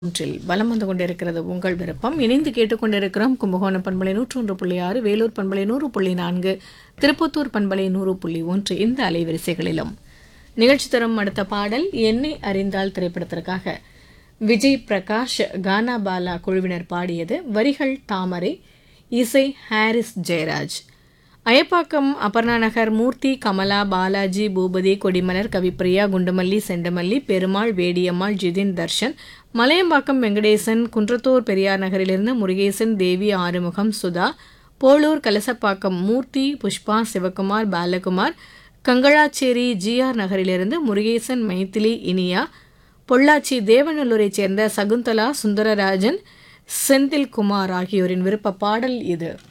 ஒன்றில் வலம் வந்து கொண்டிருக்கிறது உங்கள் விருப்பம் இணைந்து கேட்டுக்கொண்டிருக்கிறோம் கும்பகோணம் பண்பலை நூற்று ஒன்று புள்ளி ஆறு வேலூர் பண்பலை நூறு புள்ளி நான்கு திருப்பத்தூர் பண்பலை நூறு புள்ளி ஒன்று இந்த அலைவரிசைகளிலும் நிகழ்ச்சி தரும் அடுத்த பாடல் என்னை அறிந்தால் திரைப்படத்திற்காக விஜய் பிரகாஷ் கானா பாலா குழுவினர் பாடியது வரிகள் தாமரை இசை ஹாரிஸ் ஜெயராஜ் அயப்பாக்கம் அபர்ணா நகர் மூர்த்தி கமலா பாலாஜி பூபதி கொடிமலர் கவிப்பிரியா குண்டுமல்லி செண்டமல்லி பெருமாள் வேடியம்மாள் ஜிதின் தர்ஷன் மலையம்பாக்கம் வெங்கடேசன் குன்றத்தூர் பெரியார் நகரிலிருந்து முருகேசன் தேவி ஆறுமுகம் சுதா போலூர் கலசப்பாக்கம் மூர்த்தி புஷ்பா சிவகுமார் பாலகுமார் கங்களாச்சேரி ஜிஆர் நகரிலிருந்து முருகேசன் மைத்திலி இனியா பொள்ளாச்சி தேவநல்லூரைச் சேர்ந்த சகுந்தலா சுந்தரராஜன் செந்தில்குமார் ஆகியோரின் விருப்ப பாடல் இது